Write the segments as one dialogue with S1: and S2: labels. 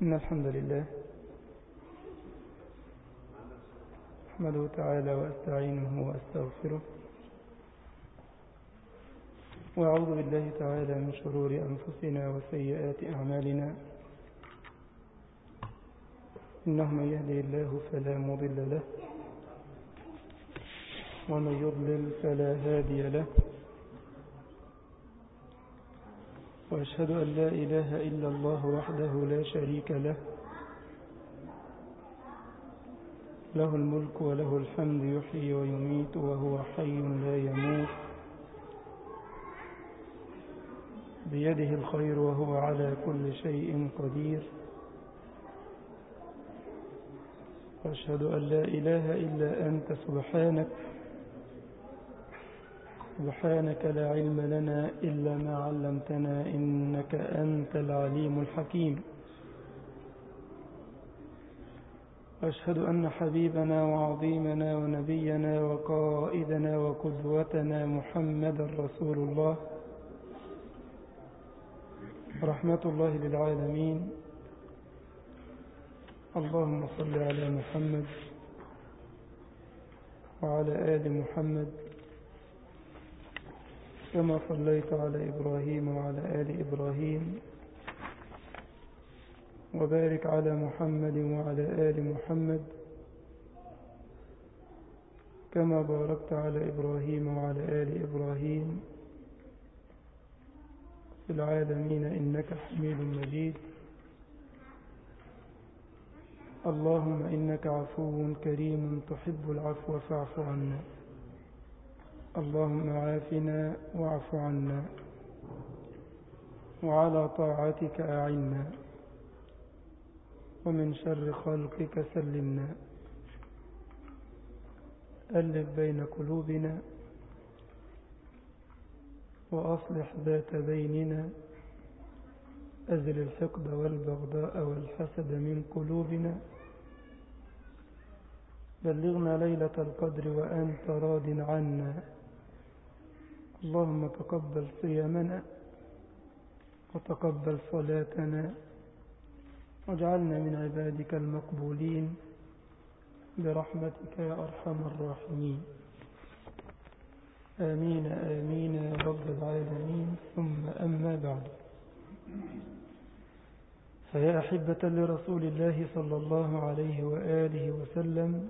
S1: إن الحمد لله أحمده تعالى وأستعينه وأستغفره وأعوذ بالله تعالى من شرور أنفسنا وسيئات أعمالنا إنه من يهدي الله فلا مضل له ومن يضلل فلا هادي له وأشهد أن لا إله إلا الله وحده لا شريك له له الملك وله الحمد يحيي ويميت وهو حي لا يموت بيده الخير وهو على كل شيء قدير وأشهد أن لا إله إلا أنت سبحانك سبحانك لا علم لنا إلا ما علمتنا إنك أنت العليم الحكيم وأشهد أن حبيبنا وعظيمنا ونبينا وقائدنا وقدوتنا محمد رسول الله رحمة الله للعالمين اللهم صل على محمد وعلى آل محمد كما صليت على إبراهيم وعلى آل إبراهيم وبارك على محمد وعلى آل محمد كما باركت على إبراهيم وعلى آل إبراهيم في العالمين إنك حميد مجيد اللهم إنك عفو كريم تحب العفو فاعف عنا اللهم عافنا واعف عنا وعلى طاعتك أعنا ومن شر خلقك سلمنا ألف بين قلوبنا وأصلح ذات بيننا أزل الحقد والبغضاء والحسد من قلوبنا بلغنا ليلة القدر وأنت راض عنا اللهم تقبل صيامنا وتقبل صلاتنا واجعلنا من عبادك المقبولين برحمتك يا أرحم الراحمين آمين آمين يا رب العالمين ثم أما بعد فيا أحبة لرسول الله صلى الله عليه وآله وسلم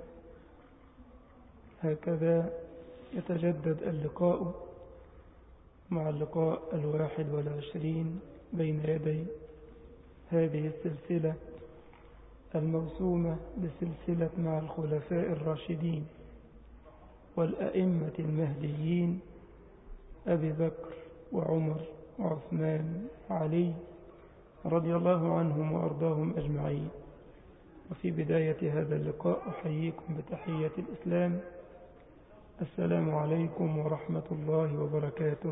S1: هكذا يتجدد اللقاء مع اللقاء الواحد والعشرين بين يدي هذه السلسلة الموسومة بسلسلة مع الخلفاء الراشدين والأئمة المهديين أبي بكر وعمر وعثمان وعلي رضي الله عنهم وأرضاهم أجمعين وفي بداية هذا اللقاء أحييكم بتحية الإسلام السلام عليكم ورحمة الله وبركاته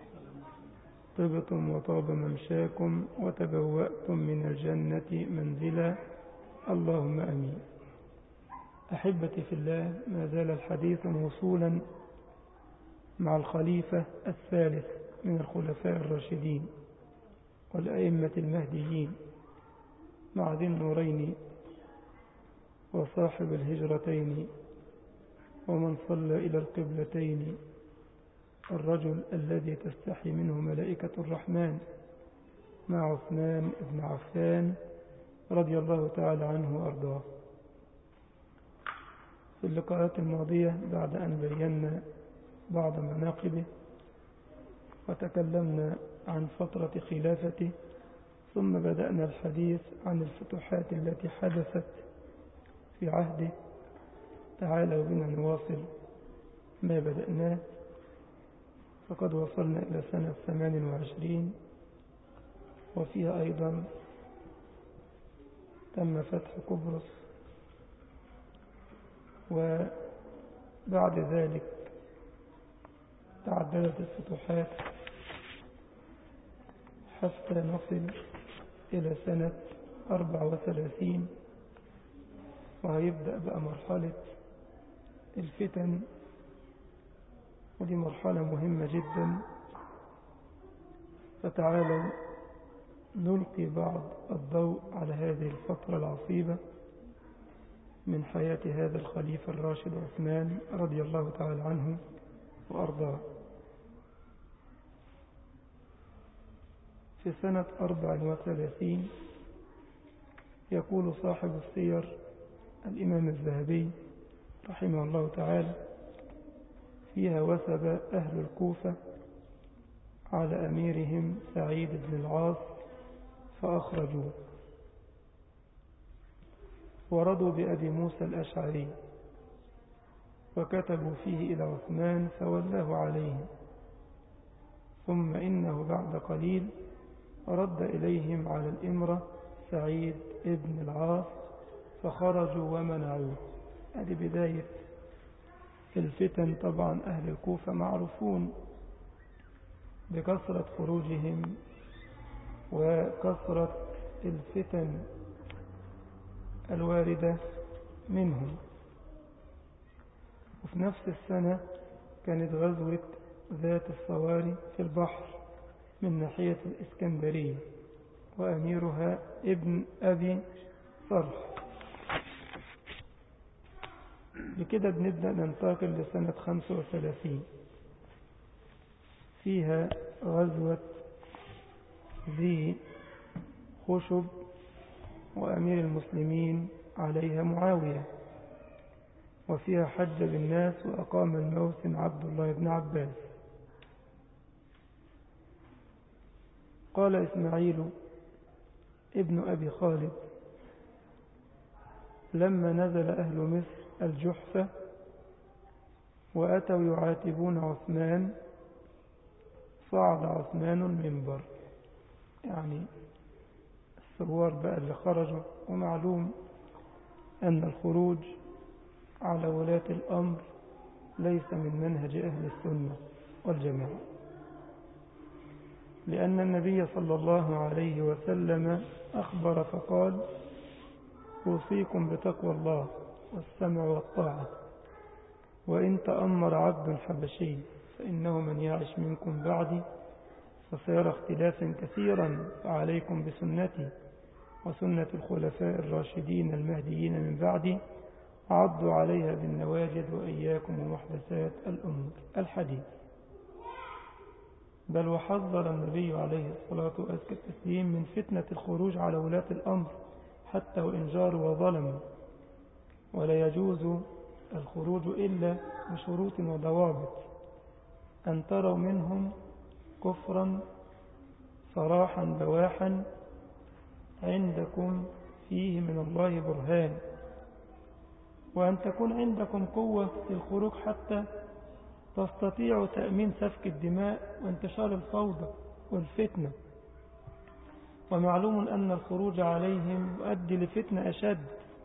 S1: طبتم وطاب ممشاكم وتبوأتم من الجنة منزلا اللهم أمين أحبتي في الله ما زال الحديث موصولا مع الخليفة الثالث من الخلفاء الراشدين والأئمة المهديين مع ذي النورين وصاحب الهجرتين ومن صلى إلى القبلتين الرجل الذي تستحي منه ملائكة الرحمن مع عثمان بن عفان رضي الله تعالى عنه وأرضاه في اللقاءات الماضية بعد أن بينا بعض مناقبه وتكلمنا عن فترة خلافته ثم بدأنا الحديث عن الفتوحات التي حدثت في عهده تعالوا بنا نواصل ما بدأناه فقد وصلنا إلى سنة 28 وفيها أيضا تم فتح قبرص وبعد ذلك تعددت الفتوحات حتى نصل إلى سنة 34 وهيبدأ بقى مرحلة الفتن ودي مرحلة مهمة جدا فتعالوا نلقي بعض الضوء على هذه الفترة العصيبة من حياة هذا الخليفة الراشد عثمان رضي الله تعالى عنه وأرضاه في سنة أربع وثلاثين يقول صاحب السير الإمام الذهبي رحمه الله تعالى فيها وثب أهل الكوفة على أميرهم سعيد بن العاص فأخرجوه ورضوا بأبي موسى الأشعري وكتبوا فيه إلى عثمان فولاه عليهم ثم إنه بعد قليل رد إليهم على الإمرة سعيد ابن العاص فخرجوا ومنعوه هذه بداية الفتن طبعا أهل الكوفة معروفون بكثرة خروجهم وكثرة الفتن الواردة منهم وفي نفس السنة كانت غزوة ذات الصواري في البحر من ناحية الإسكندرية وأميرها ابن أبي صرح بكده بنبدأ ننتقل لسنة 35 فيها غزوة ذي خشب وأمير المسلمين عليها معاوية وفيها حج بالناس وأقام الموسم عبد الله بن عباس قال إسماعيل ابن أبي خالد لما نزل أهل مصر الجحفة وأتوا يعاتبون عثمان صعد عثمان المنبر يعني الثوار بقى اللي خرجوا ومعلوم أن الخروج على ولاة الأمر ليس من منهج أهل السنة والجماعة لأن النبي صلى الله عليه وسلم أخبر فقال أوصيكم بتقوى الله والسمع والطاعة وإن تأمر عبد حبشي فإنه من يعش منكم بعدي فسيرى اختلافا كثيرا فعليكم بسنتي وسنة الخلفاء الراشدين المهديين من بعدي عضوا عليها بالنواجد وإياكم ومحدثات الأمور الحديث بل وحذر النبي عليه الصلاة وأزكى التسليم من فتنة الخروج على ولاة الأمر حتى وإن جاروا وظلموا ولا يجوز الخروج إلا بشروط وضوابط أن تروا منهم كفرا صراحا بواحا عندكم فيه من الله برهان وأن تكون عندكم قوة في الخروج حتى تستطيعوا تأمين سفك الدماء وانتشار الفوضى والفتنة ومعلوم أن الخروج عليهم يؤدي لفتنة أشد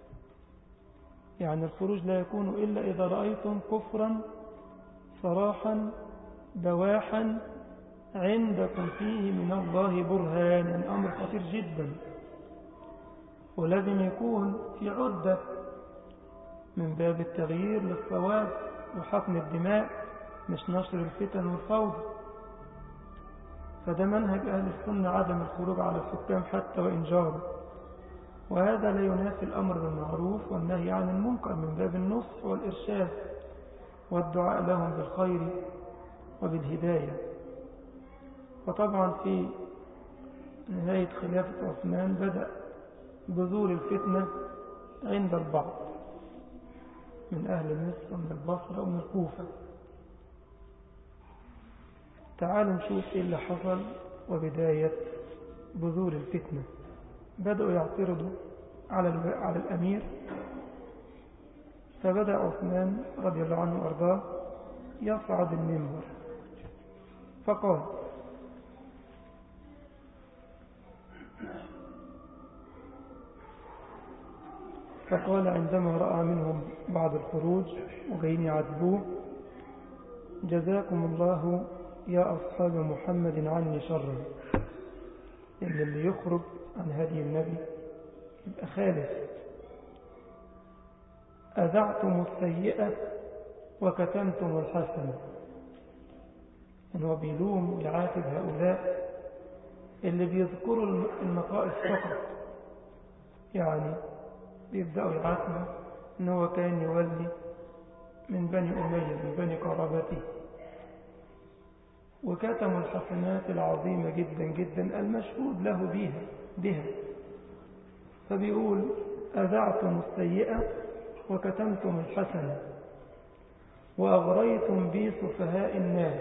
S1: يعني الخروج لا يكون إلا إذا رأيتم كفرا صراحا بواحا عندكم فيه من الله برهان يعني أمر خطير جدا ولازم يكون في عدة من باب التغيير للصواب وحقن الدماء مش نشر الفتن والفوضى فده منهج أهل السنة عدم الخروج على الحكام حتى وإن جاروا وهذا لا ينافي الأمر بالمعروف والنهي عن المنكر من باب النصح والإرشاد والدعاء لهم بالخير وبالهداية وطبعا في نهاية خلافة عثمان بدأ بذور الفتنة عند البعض من أهل مصر ومن البصرة ومن الكوفة تعالوا نشوف إيه اللي حصل وبداية بذور الفتنة بدأوا يعترضوا على على الأمير فبدأ عثمان رضي الله عنه وأرضاه يصعد المنبر فقال فقال عندما رأى منهم بعض الخروج وجايين يعذبوه جزاكم الله يا أصحاب محمد عني شرا إن اللي يخرج عن هدي النبي يبقى خالف أذعتم السيئة وكتمتم الحسنة إن هو بيلوم ويعاتب هؤلاء اللي بيذكروا النقائص فقط يعني بيبدأوا يعاتبوا ان هو كان يولي من بني أمية من بني قرابته وكتموا الحسنات العظيمة جدا جدا المشهود له بها بها فبيقول أذعتم السيئة وكتمتم الحسنة وأغريتم بي سفهاء الناس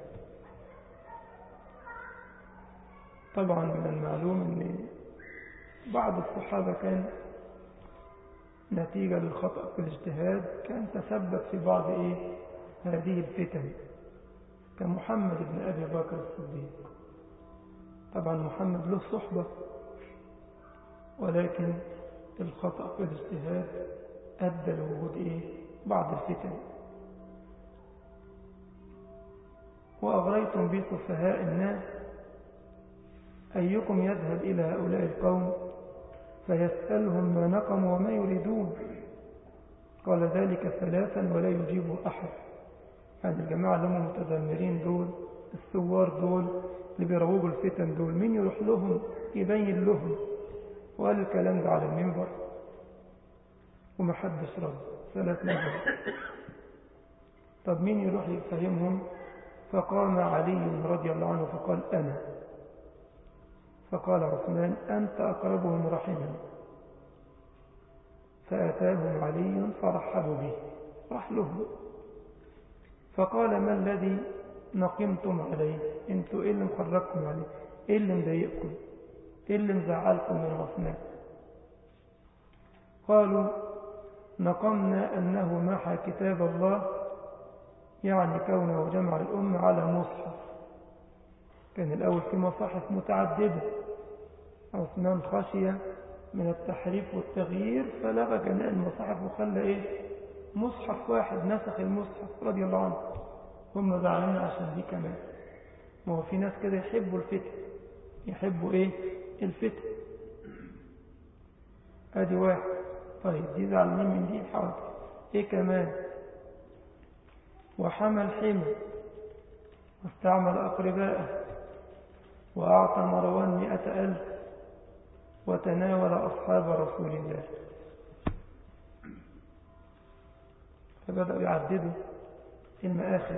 S1: طبعا من المعلوم أن بعض الصحابة كان نتيجة للخطأ في الاجتهاد كان تسبب في بعض إيه هذه الفتن كمحمد بن أبي بكر الصديق طبعا محمد له صحبة ولكن الخطأ في الاجتهاد أدى لوجود إيه بعض الفتن وأغريتم بسفهاء الناس أيكم يذهب إلى هؤلاء القوم فيسألهم ما نقموا وما يريدون قال ذلك ثلاثا ولا يجيب أحد يعني الجماعة اللي هم المتذمرين دول الثوار دول اللي بيروجوا الفتن دول مين يروح لهم يبين لهم وقال الكلام ده على المنبر ومحدش رد ثلاث مرات طب مين يروح يفهمهم فقام علي رضي الله عنه فقال أنا فقال عثمان أنت أقربهم رحما فأتاهم علي فرحبوا به راح لهم فقال ما الذي نقمتم عليه انتوا ايه اللي مخرجكم عليه ايه اللي مضايقكم ايه اللي مزعلكم من عثمان قالوا نقمنا أنه محى كتاب الله يعني كونه جمع الأمة على مصحف كان الأول في مصاحف متعددة عثمان خشية من التحريف والتغيير فلغى جميع المصاحف وخلى إيه مصحف واحد نسخ المصحف رضي الله عنه هم زعلانين عشان دي كمان ما هو في ناس كده يحبوا الفتن يحبوا ايه الفتن ادي واحد طيب دي زعلانين من دي حاضر ايه كمان وحمى الحمى واستعمل أقرباءه وأعطى مروان مئة ألف وتناول أصحاب رسول الله فبدأوا يعددوا في المآخذ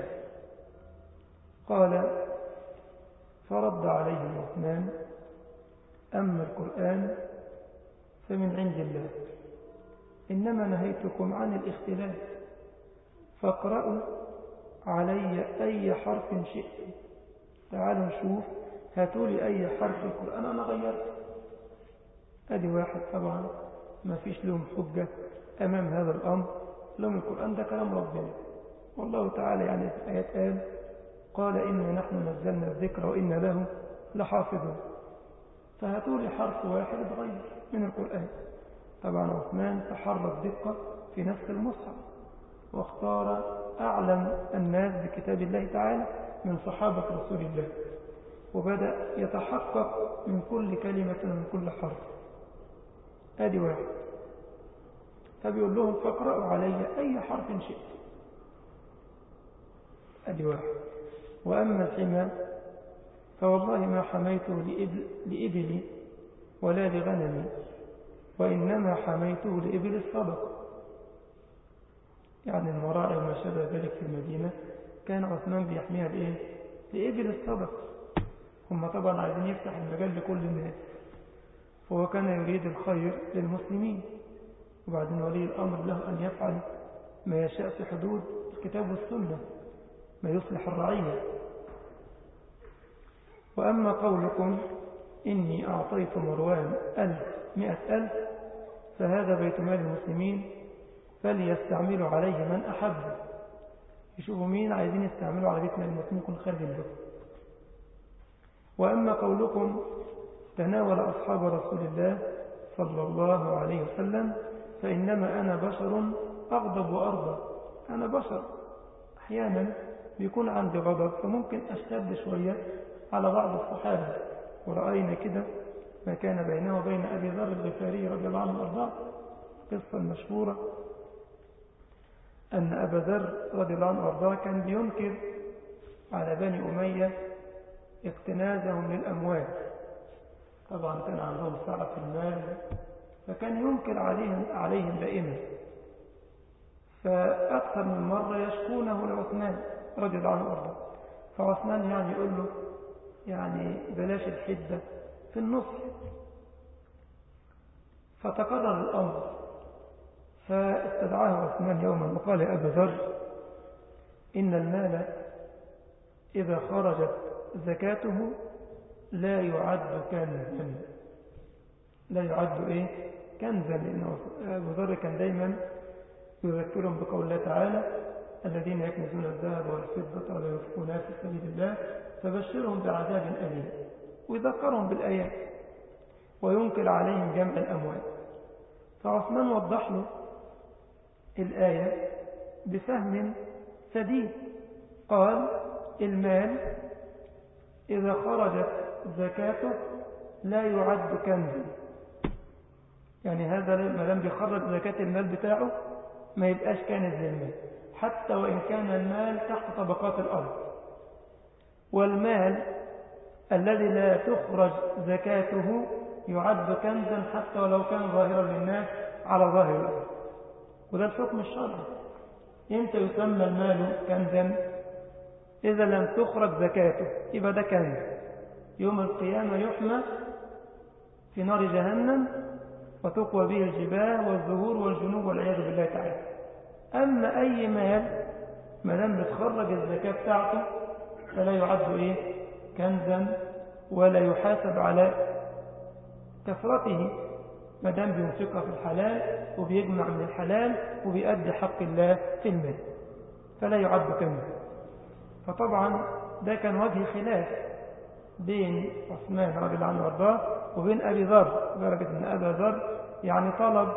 S1: قال فرد عليهم عثمان أما القرآن فمن عند الله إنما نهيتكم عن الاختلاف فاقرأوا علي أي حرف شئتم تعالوا نشوف هاتوا لي أي حرف في القرآن أنا غيرت أدي واحد طبعا ما فيش لهم حجة أمام هذا الأمر لهم القرآن ده كلام ربنا والله تعالى يعني في آيات قال قال إنا نحن نزلنا الذكر وإنا له لحافظون فهاتوا لي حرف واحد اتغير من القرآن طبعا عثمان تحرك دقة في نفس المصحف واختار أعلم الناس بكتاب الله تعالى من صحابة رسول الله وبدأ يتحقق من كل كلمة ومن كل حرف ادي واحد فبيقول لهم فاقرأوا علي أي حرف شئت ادي واحد وأما الحمى فوالله ما حميته لإبل لإبلي ولا لغنمي وإنما حميته لإبل الصدقة يعني المراعي وما شابه ذلك في المدينة كان عثمان بيحميها لإيه؟ لإبل الصدقة هم طبعا عايزين يفتح المجال لكل الناس فهو كان يريد الخير للمسلمين وبعدين ولي الأمر له أن يفعل ما يشاء في حدود الكتاب والسنة ما يصلح الرعية وأما قولكم إني أعطيت مروان ألف مئة ألف فهذا بيت مال المسلمين فليستعملوا عليه من أحب يشوفوا مين عايزين يستعملوا على بيت مال المسلمين يكون خارج البيت وأما قولكم تناول أصحاب رسول الله صلى الله عليه وسلم فإنما أنا بشر أغضب وأرضى أنا بشر أحيانا بيكون عندي غضب فممكن أشتد شوية على بعض الصحابة ورأينا كده ما كان بينه وبين أبي ذر الغفاري رضي الله عنه وأرضاه قصة المشهورة أن أبا ذر رضي الله عنه وأرضاه كان بينكر على بني أمية اقتنازهم للأموال طبعا كان عندهم سعة في المال فكان ينكر عليهم, عليهم دائما فأكثر من مرة يشكونه لعثمان رضي الله عنه وارضاه فعثمان يعني يقول له يعني بلاش الحدة في النصح فتكرر الأمر فاستدعاه عثمان يوما وقال يا أبا ذر إن المال إذا خرجت زكاته لا يعد كنزا لا يعد إيه كنزا لأنه أبو ذر كان دايما يذكرهم بقول الله تعالى الذين يكنزون الذهب والفضة ولا ينفقونها في سبيل الله فبشرهم بعذاب أليم ويذكرهم بالآيات وينكر عليهم جمع الأموال فعثمان وضح له الآية بفهم سديد قال المال إذا خرجت زكاته لا يعد كنزا يعني هذا ما لم بيخرج زكاة المال بتاعه ما يبقاش كنز للمال حتى وإن كان المال تحت طبقات الأرض والمال الذي لا تخرج زكاته يعد كنزا حتى ولو كان ظاهرا للناس على ظاهر الأرض وده الحكم الشرعي امتى يسمى المال كنزا إذا لم تخرج زكاته يبقى ده كنز يوم القيامة يحمى في نار جهنم وتقوى به الجباه والظهور والجنوب والعياذ بالله تعالى أما أي مال ما دام بتخرج الزكاة بتاعته فلا يعد إيه كنزا ولا يحاسب على كثرته ما دام بينفقها في الحلال وبيجمع من الحلال وبيأدي حق الله في المال فلا يعد كنزا فطبعا ده كان وجه خلاف بين عثمان رضي الله عنه وارضاه وبين أبي ذر لدرجة أن أبا ذر يعني طلب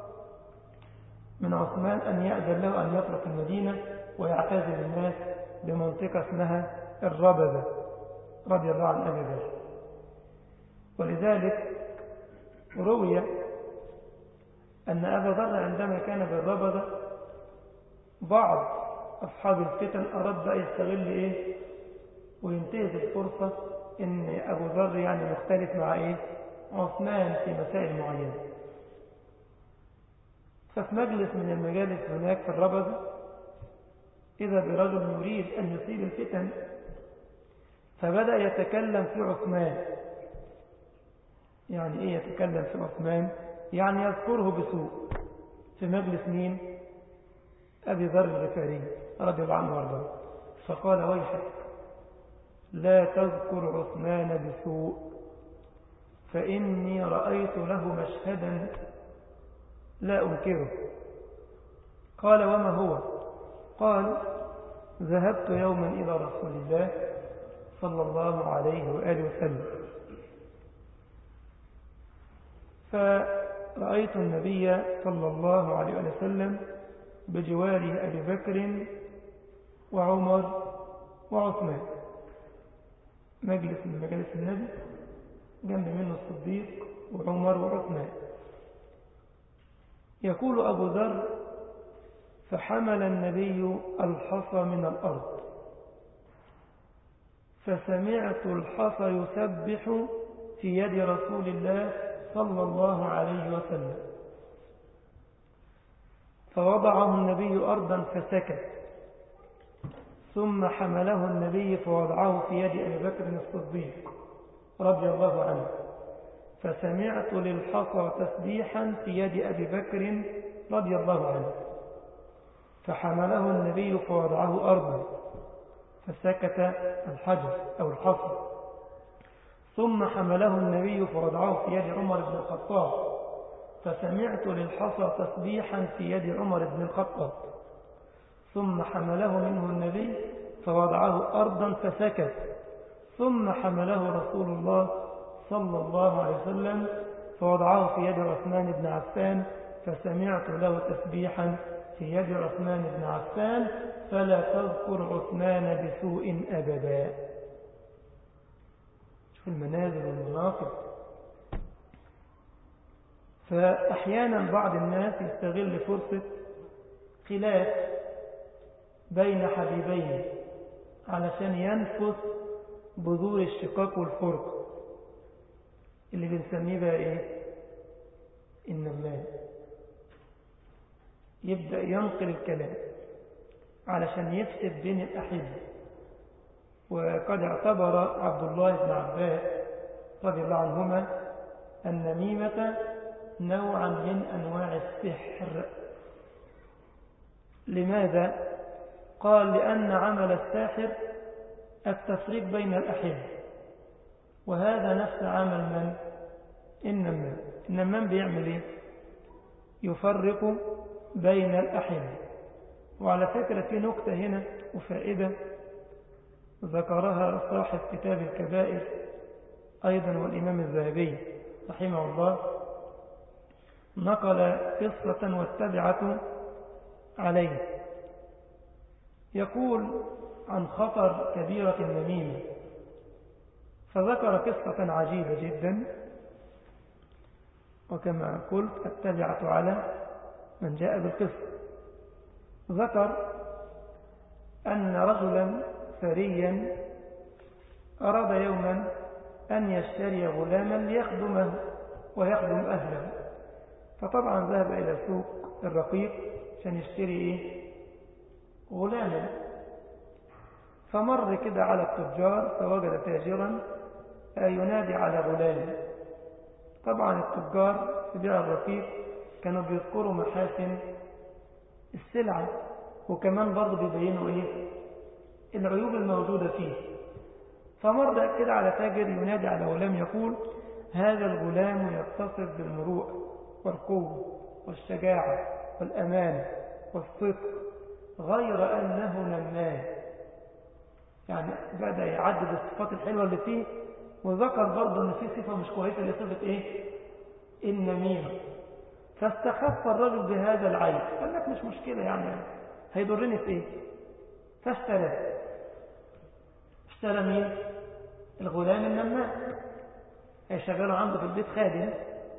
S1: من عثمان أن يأذن له أن يترك المدينة ويعتزل الناس بمنطقة اسمها الربذة رضي الله عن أبي ذر ولذلك روي أن أبا ذر عندما كان بالربذة بعض أصحاب الفتن أراد بقى يستغل إيه وينتهز الفرصة إن أبو ذر يعني مختلف مع إيه عثمان في مسائل معينة ففي مجلس من المجالس هناك في الربذة إذا برجل يريد أن يصيب الفتن فبدأ يتكلم في عثمان يعني إيه يتكلم في عثمان يعني يذكره بسوء في مجلس مين أبي ذر الغفاري رضي الله عنه وارضاه فقال ويحك لا تذكر عثمان بسوء فإني رأيت له مشهدا لا أنكره قال وما هو قال ذهبت يوما إلى رسول الله صلى الله عليه وآله وسلم فرأيت النبي صلى الله عليه وسلم بجواره أبي بكر وعمر وعثمان مجلس من مجالس النبي جنب منه الصديق وعمر وعثمان يقول أبو ذر فحمل النبي الحصى من الأرض فسمعت الحصى يسبح في يد رسول الله صلى الله عليه وسلم فوضعه النبي أرضا فسكت ثم حمله النبي فوضعه في يد أبي بكر الصديق رضي الله عنه فسمعت للحصى تسبيحا في يد أبي بكر رضي الله عنه فحمله النبي فوضعه أرضا فسكت الحجر أو الحصى ثم حمله النبي فوضعه في يد عمر بن الخطاب فسمعت للحصى تسبيحا في يد عمر بن الخطاب ثم حمله منه النبي فوضعه أرضا فسكت ثم حمله رسول الله صلى الله عليه وسلم فوضعه في يد عثمان بن عفان فسمعت له تسبيحا في يد عثمان بن عفان فلا تذكر عثمان بسوء أبدا شوف المنازل والمناصب فأحيانا بعض الناس يستغل فرصة خلاف بين حبيبين علشان ينفث بذور الشقاق والفرق اللي بنسميه بقى ايه النمام يبدأ ينقل الكلام علشان يفسد بين الأحبة وقد اعتبر عبد الله بن عباس رضي الله عنهما النميمة نوعا من أنواع السحر لماذا؟ قال لأن عمل الساحر التفريق بين الأحبة وهذا نفس عمل من؟ النمام النمام بيعمل ايه؟ يفرق بين الأحبة وعلى فكرة في نكتة هنا وفائدة ذكرها صاحب كتاب الكبائر أيضا والإمام الذهبي رحمه الله نقل قصة واتبعته عليه يقول عن خطر كبيرة النميمة فذكر قصة عجيبة جدا وكما قلت اتبعت على من جاء بالقصة ذكر أن رجلا ثريا أراد يوما أن يشتري غلاما ليخدمه ويخدم أهله فطبعا ذهب إلى سوق الرقيق عشان يشتري إيه؟ غلاما فمر كده على التجار فوجد تاجرا ينادي على غلام طبعا التجار في بيع الرقيق كانوا بيذكروا محاسن السلعة وكمان برضه بيبينوا ايه العيوب الموجودة فيه فمر كده على تاجر ينادي على غلام يقول هذا الغلام يتصف بالمروءة والقوة والشجاعة والأمانة والصدق غير أنه نمام يعني بدأ يعدد الصفات الحلوة اللي فيه وذكر برضه أن في صفة مش كويسة اللي صفة إيه النميمة فاستخف الرجل بهذا العيب قال لك مش مشكلة يعني هيضرني في إيه فاشترى اشترى مين الغلام النمام هيشغله عنده في البيت خادم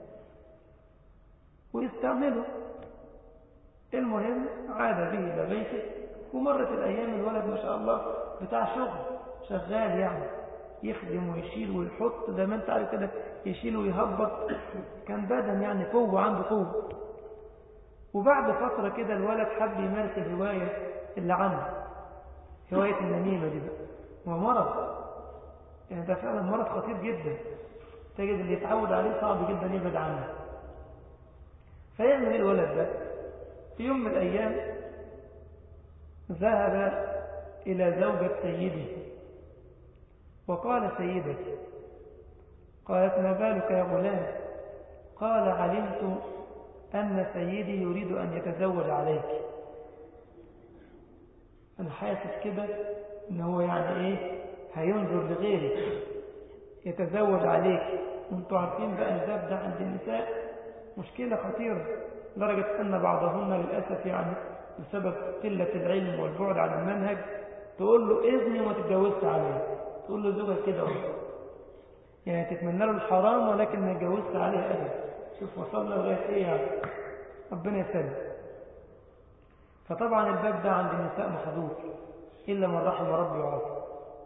S1: ويستعمله المهم عاد به إلى بيته ومرت الأيام الولد ما شاء الله بتاع شغل شغال يعني يخدم ويشيل ويحط زي ما انت عارف كده يشيل ويهبط كان بدن يعني قوة عنده قوة وبعد فترة كده الولد حب يمارس الهواية اللي عنده هواية النميمة دي بقى هو مرض يعني ده فعلا مرض خطير جدا تجد اللي يتعود عليه صعب جدا يبعد عنه فيعمل ايه الولد ده في يوم من الأيام ذهب إلى زوجة سيده وقال سيدتي قالت ما بالك يا غلام قال علمت أن سيدي يريد أن يتزوج عليك أنا حاسس كده إن هو يعني إيه هينظر لغيرك يتزوج عليك وانتوا عارفين بقى الباب ده عند النساء مشكلة خطيرة لدرجة أن بعضهن للأسف يعني بسبب قلة العلم والبعد عن المنهج تقول له إذني وما تتجوزش عليه تقول له زوجك كده يعني تتمنى له الحرام ولكن ما يتجوزش عليه أبدا شوف وصلنا لغاية إيه يعني ربنا يسلم فطبعا الباب ده عند النساء محظور إلا من رحم ربي وعصى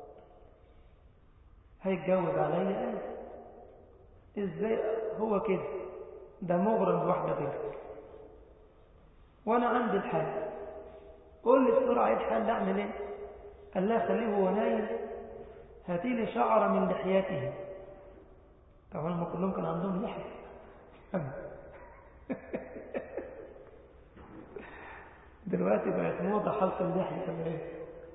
S1: هيتجوز عليا أنا إزاي هو كده ده مغرم بواحدة غيرك وانا عندي الحل قول لي بسرعة ايه الحل اعمل ايه قال لها خليه هو نايم هاتي لي شعر من لحيته طبعا هم كلهم كان عندهم لحية دلوقتي بقت موضة حلق اللحية ولا ايه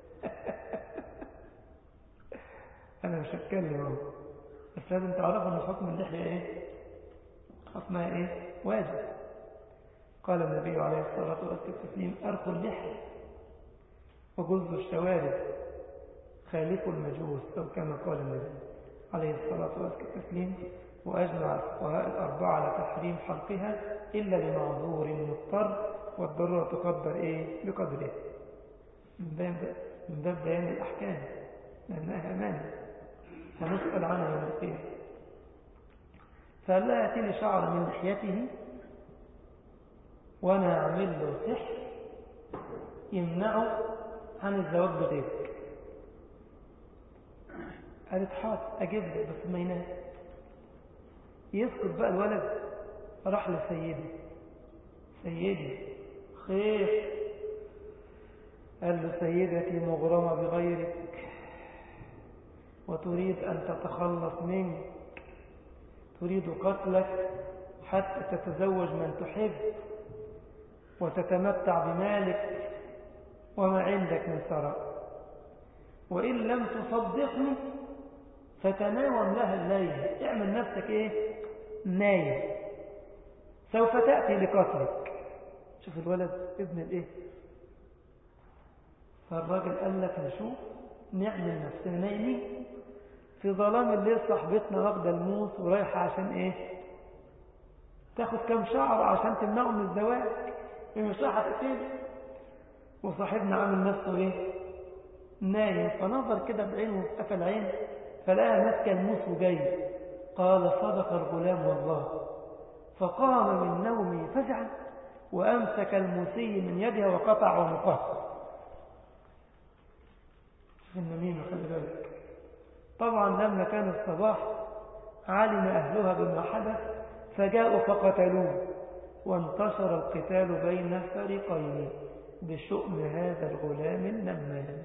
S1: انا مش هتكلم اهو بس لازم تعرفوا ان حكم اللحية ايه حكمها ايه واجب قال النبي عليه الصلاة والسلام أرخوا اللحى وجز الشوارب خالفوا المجوس أو كما قال النبي عليه الصلاة والسلام وأجمع الفقهاء الأربعة على تحريم حلقها إلا لمعذور مضطر والضرورة تقدر إيه بقدره من باب من باب بيان الأحكام لأنها أمانة هنسأل عنها يوم القيامة فقال لها أتي لي شعر من لحيته وانا اعمل له سحر يمنعه عن الزواج بغيرك قالت حاضر اجيب لك بس ما ينام يسكت بقى الولد راح لسيدي سيدي خير قال له سيدتي مغرمة بغيرك وتريد أن تتخلص منك تريد قتلك حتى تتزوج من تحب وتتمتع بمالك وما عندك من ثراء وإن لم تصدقني فتناوم لها الليل اعمل نفسك ايه نايم سوف تأتي لقتلك شوف الولد ابن الايه فالراجل قال لك نشوف نعمل نفسنا نايمين في ظلام الليل صاحبتنا واخده الموس ورايحه عشان ايه تاخد كام شعر عشان تمنعه من الزواج هي مش رايحه تقتله وصاحبنا عامل نفسه ايه نايم فنظر كده بعينه قفل عين فلقى ماسكه الموس وجاي قال صدق الغلام والله فقام من نومه فزعا وأمسك الموسي من يدها وقطع عنقه النميمة خلي بالك طبعا لما كان الصباح علم أهلها بما حدث فجاءوا فقتلوه وانتشر القتال بين الفريقين بشؤم هذا الغلام النمام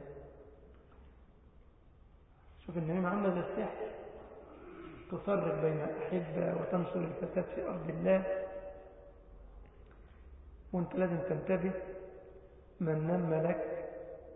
S1: شوف النميمة عاملة زي السحر تفرق بين الأحبة وتنشر الفساد في أرض الله وانت لازم تنتبه من نم لك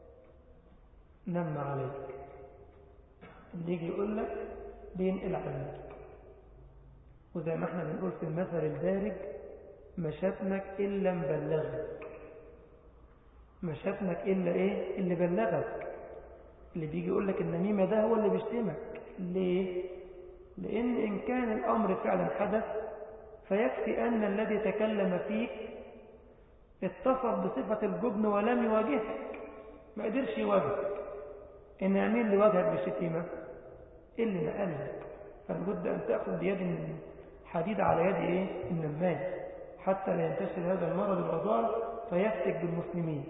S1: نم عليك اللي يجي يقول لك بينقل عنك وزي ما احنا بنقول في المثل الدارج مشاتنك إلا مبلغك مشاتنك إلا إيه اللي بلغك اللي بيجي يقول لك النميمة ده هو اللي بيشتمك ليه لأن إن كان الأمر فعلا حدث فيكفي أن الذي تكلم فيك اتصف بصفة الجبن ولم يواجهك ما قدرش يواجهك إن مين اللي واجهك بالشتيمة اللي نقلك فلابد أن تأخذ بيد حديد على يد إيه النمام حتى لا ينتشر هذا المرض الغضار فيفتك بالمسلمين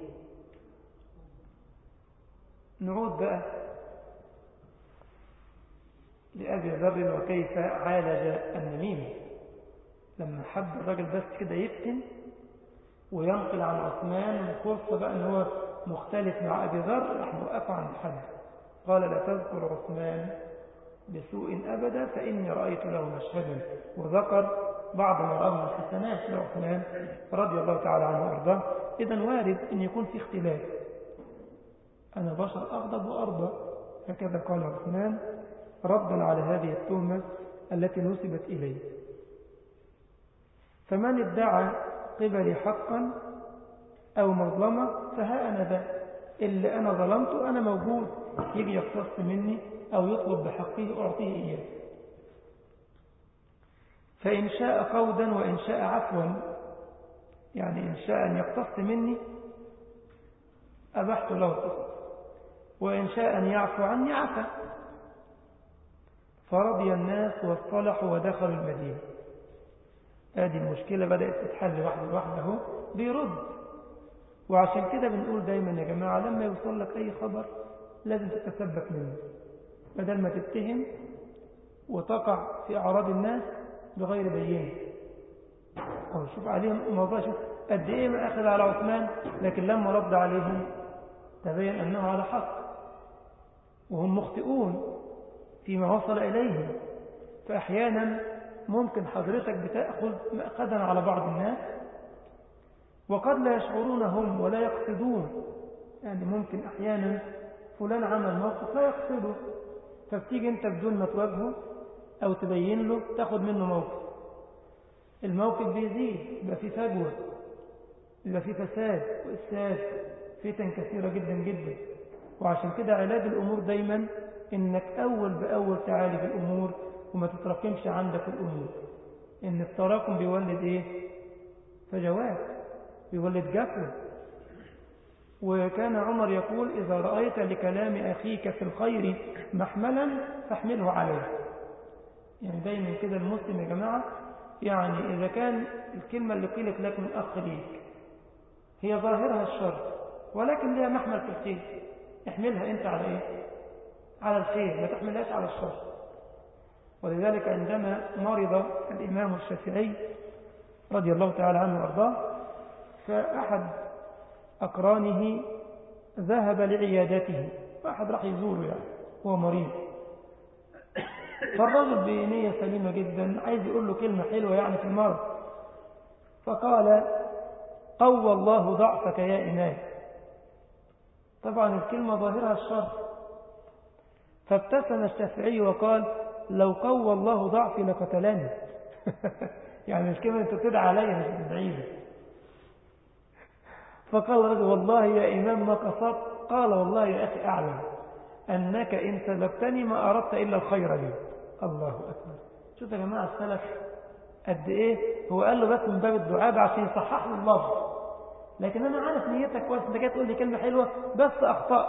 S1: نعود بقى لأبي ذر وكيف عالج النميمة لما حب الراجل بس كده يفتن وينقل عن عثمان وفرصة بقى ان هو مختلف مع أبي ذر راح نوقفه عن الحد قال لا تذكر عثمان بسوء أبدا فإني رأيت له مشهدا وذكر بعض ما رأى من الحسنات لعثمان رضي الله تعالى عنه وأرضاه إذا وارد أن يكون في اختلاف أنا بشر أغضب وأرضى هكذا قال عثمان ردا على هذه التهمة التي نسبت إليه فمن ادعى قبلي حقا أو مظلمة فها أنا ذا اللي أنا ظلمته أنا موجود يجي يقتص مني أو يطلب بحقه أعطيه إياه فإن شاء قودا وإن شاء عفوا يعني إن شاء أن يقتص مني أبحت له القصص وإن شاء أن يعفو عني عفا فرضي الناس واصطلحوا ودخلوا المدينة هذه المشكلة بدأت تتحل واحدة واحدة اهو بيرد وعشان كده بنقول دايما يا جماعة لما يوصل لك أي خبر لازم تتثبت منه بدل ما تتهم وتقع في أعراض الناس بغير بينه أو شوف عليهم الموضوع شوف قد إيه ما أخذ على عثمان لكن لما رد عليهم تبين أنه على حق وهم مخطئون فيما وصل إليهم فأحيانا ممكن حضرتك بتأخذ مأخذا على بعض الناس وقد لا يشعرون هم ولا يقصدون يعني ممكن أحيانا فلان عمل موقف لا يقصده فبتيجي أنت بدون ما تواجهه أو تبين له تاخد منه موقف الموقف بيزيد يبقى فيه فجوة يبقى فيه فساد وإفساد فتن كثيرة جدا جدا وعشان كده علاج الأمور دايما إنك أول بأول تعالج الأمور وما تتراكمش عندك الأمور إن التراكم بيولد إيه فجوات بيولد جفوة وكان عمر يقول إذا رأيت لكلام أخيك في الخير محملا فاحمله عليه يعني دايما كده المسلم يا جماعة يعني إذا كان الكلمة اللي قيلت لك من أخ ليك هي ظاهرها الشر ولكن لها محمل في الخير احملها أنت على إيه على الخير ما تحملهاش على الشر ولذلك عندما مرض الإمام الشافعي رضي الله تعالى عنه وأرضاه فأحد أقرانه ذهب لعيادته واحد راح يزوره يعني هو مريض فالرجل بنية سليمة جدا عايز يقول له كلمة حلوة يعني في المرض فقال قوى الله ضعفك يا إمام طبعا الكلمة ظاهرها الشر فابتسم الشافعي وقال لو قوى الله ضعفي لقتلني يعني الكلمة انت بتدعى عليا مش بعيدة فقال الرجل والله يا إمام ما قصدت قال والله يا أخي أعلم أنك إن سببتني ما أردت إلا الخير لي الله أكبر شوف يا جماعة السلف قد إيه هو قال له بس من باب الدعاء عشان يصحح له اللفظ لكن أنا عارف نيتك كويس أنت جاي تقول لي كلمة حلوة بس أخطأت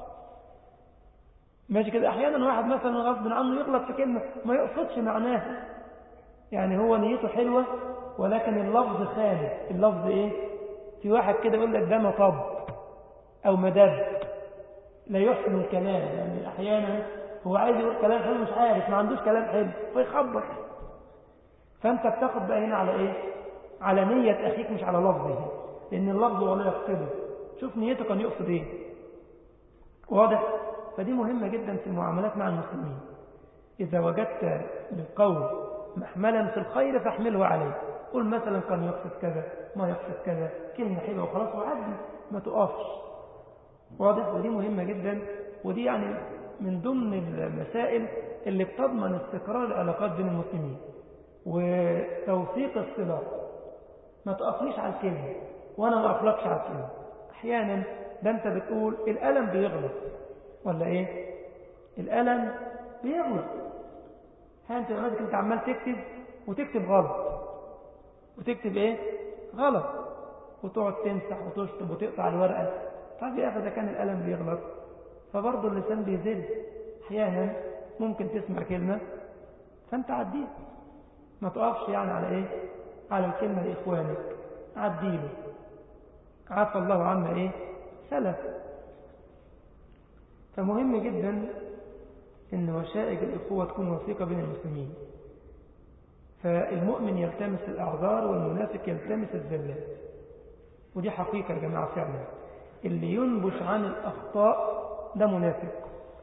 S1: ماشي كده أحيانا واحد مثلا غصب عنه يغلط في كلمة ما يقصدش معناها يعني هو نيته حلوة ولكن اللفظ خالف اللفظ إيه في واحد كده يقول لك ده مطب أو مدد لا يحسن الكلام يعني أحيانا هو عايز يقول كلام حلو مش عارف ما عندوش كلام حلو فيخبط فأنت بتاخد بقى هنا على إيه على نية أخيك مش على لفظه لأن اللفظ ولا يقصده شوف نيته كان يقصد إيه واضح فدي مهمة جدا في المعاملات مع المسلمين إذا وجدت للقول محملا في الخير فاحمله عليه قل مثلا كان يقصد كذا ما يقصد كذا كلمة حلوة وخلاص وعدي ما تقفش واضح ودي مهمة جدا ودي يعني من ضمن المسائل اللي بتضمن استقرار العلاقات بين المسلمين وتوثيق الصلات ما تقفنيش على الكلمة وانا ما اقفلكش على الكلمة احيانا ده انت بتقول الالم بيغلط ولا ايه الالم بيغلط ها انت ماسك انت عمال تكتب وتكتب غلط وتكتب ايه غلط وتقعد تمسح وتشطب وتقطع الورقة طب يا اخي اذا كان الالم بيغلط فبرضه اللسان بيزل احيانا ممكن تسمع كلمة فانت عديها ما تقفش يعني على ايه على الكلمة لاخوانك عديله عفى الله عنا ايه سلف فمهم جدا ان وشائج الاخوة تكون وثيقة بين المسلمين فالمؤمن يلتمس الاعذار والمنافق يلتمس الزلات ودي حقيقة يا جماعة فعلا اللي ينبش عن الاخطاء ده منافق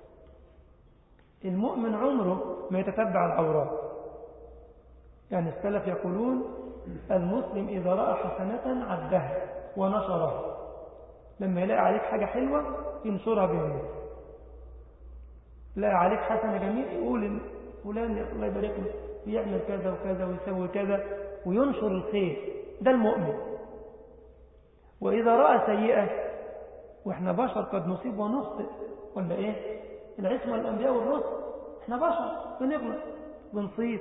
S1: المؤمن عمره ما يتتبع العورات يعني السلف يقولون المسلم إذا رأى حسنة عدها ونشرها لما يلاقي عليك حاجة حلوة ينشرها بين الناس لاقي عليك حسنة جميل يقول فلان الله يبارك له بيعمل كذا وكذا ويسوي كذا وينشر الخير ده المؤمن وإذا رأى سيئة وإحنا بشر قد نصيب ونخطئ ولا إيه العصمة الأنبياء والرسل إحنا بشر بنغلط بنصيب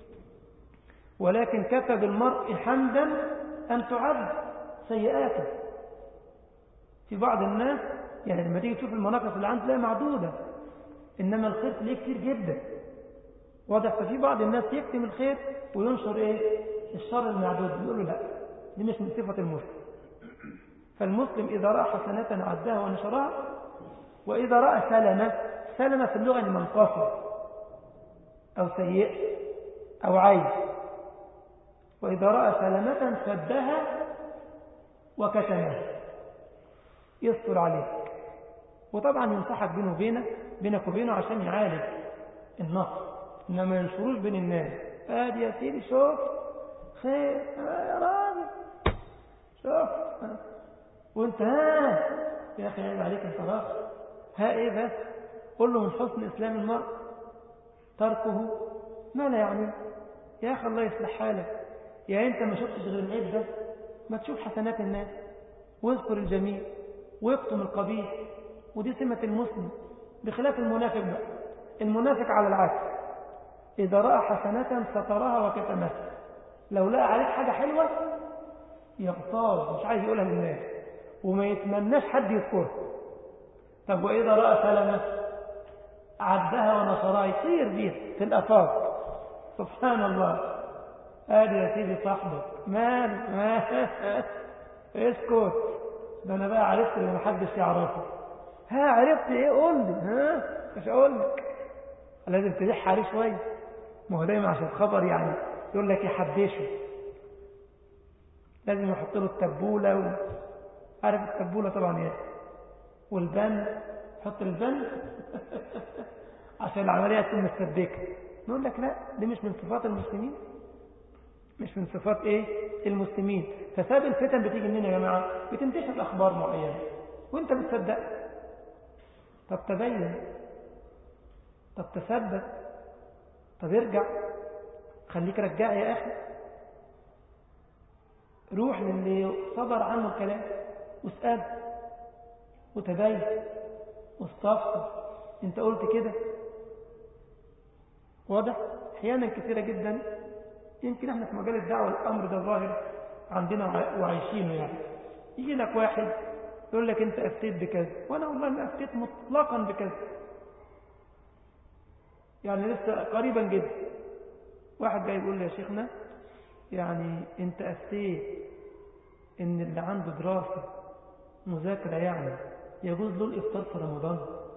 S1: ولكن كفى بالمرء حمدا أن تعد سيئاته في بعض الناس يعني لما تيجي تشوف المناقص اللي عنده تلاقيها معدودة إنما الخير ليه كتير جدا واضح ففي بعض الناس يكتم الخير وينشر إيه الشر المعدود يقول له لا دي مش من صفة المسلم فالمسلم إذا رأى حسنة عدها ونشرها وإذا رأى سلمة سلمة في اللغة المنقصة أو سيء أو عيب وإذا رأى سلمة سدها وكتمها يستر عليه وطبعا ينصحك بينه وبينه بينك وبينه عشان يعالج النقص إنما ينشروش بين الناس آدي يا سيدي شوف خير آه يا راجل شوف وانت ها يا أخي عيب عليك انت راخ ها ايه بس قل له من حسن إسلام المرء تركه ما لا يعني يا أخي الله يصلح حالك يا أنت ما شفتش غير العيب ده ما تشوف حسنات الناس واذكر الجميل ويكتم القبيح ودي سمة المسلم بخلاف المنافق بقى المنافق على العكس إذا رأى حسنة سترها وكتمها لو لقى عليك حاجة حلوة يغتاظ مش عايز يقولها للناس وما يتمناش حد يذكرها طب وإذا رأى سلمة عدها ونصرها يطير بيها في الأفاق سبحان الله ادي يا سيدي صاحبك مال ما اسكت ده انا بقى عرفت اللي محدش يعرفه ها عرفت ايه قول لي ها مش اقول لك لازم تلح عليه شويه ما هو دايما عشان خبر يعني يقول لك يحبشه لازم يحط له التبولة و... عارف التبولة طبعا ايه والبن حط البن عشان العملية تكون مستدكة نقول لك لا دي مش من صفات المسلمين مش من صفات ايه المسلمين فسبب الفتن بتيجي منين يا جماعة بتنتشر اخبار معينة وانت بتصدق طب تبين طب تثبت طب ارجع خليك رجع يا اخي روح للي صدر عنه الكلام واسأل وتبين واستفسر انت قلت كده واضح احيانا كثيرة جدا يمكن احنا في مجال الدعوة الامر ده ظاهر عندنا وعايشينه يعني يجي لك واحد يقول لك انت افتيت بكذا وانا والله ما افتيت مطلقا بكذا يعني لسه قريبا جدا واحد جاي يقول لي يا شيخنا يعني انت افتيت ان اللي عنده دراسة مذاكرة يعني يجوز له الافطار في رمضان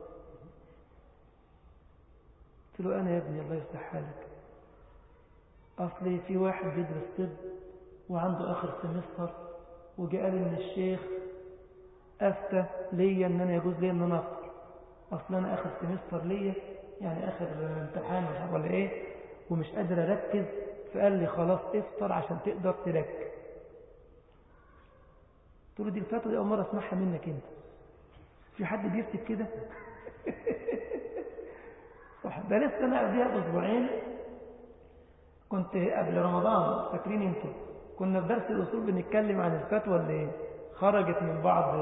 S1: قلت له انا يا ابني الله يصلح حالك اصلي في واحد بيدرس طب وعنده اخر سمستر وجاء لي من الشيخ افتى ليا ان انا يجوز لي ان انا افطر اصلا انا اخر سمستر ليا يعني اخر امتحان مش ولا ايه ومش قادر اركز فقال لي خلاص افطر عشان تقدر تركز قلت له دي الفتوى دي اول مره اسمعها منك انت في حد بيفتي كده صح ده لسه انا قبلها باسبوعين كنت قبل رمضان فاكرين انتوا كنا في درس الاصول بنتكلم عن الفتوى اللي خرجت من بعض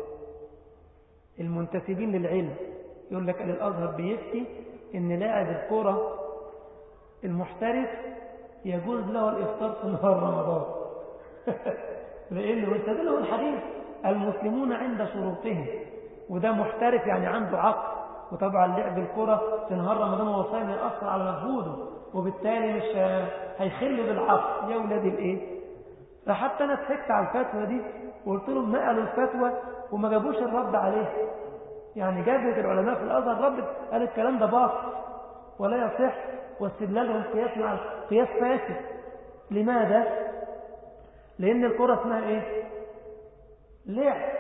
S1: المنتسبين للعلم يقول لك الازهر بيفتي ان لاعب الكرة المحترف يجوز له الافطار في نهار رمضان لانه واستدله الحديث المسلمون عند شروطهم وده محترف يعني عنده عقل وطبعا لعب الكرة في نهار رمضان هو صايم يأثر على مجهوده وبالتالي مش هيخل بالعقل يا ولادي الايه فحتى انا ضحكت على الفتوى دي وقلت لهم نقلوا الفتوى وما جابوش الرد عليها يعني جابت العلماء في الازهر رد قال الكلام ده باطل ولا يصح واستدلالهم قياس مع قياس فاسد لماذا لان الكرة اسمها ايه لعب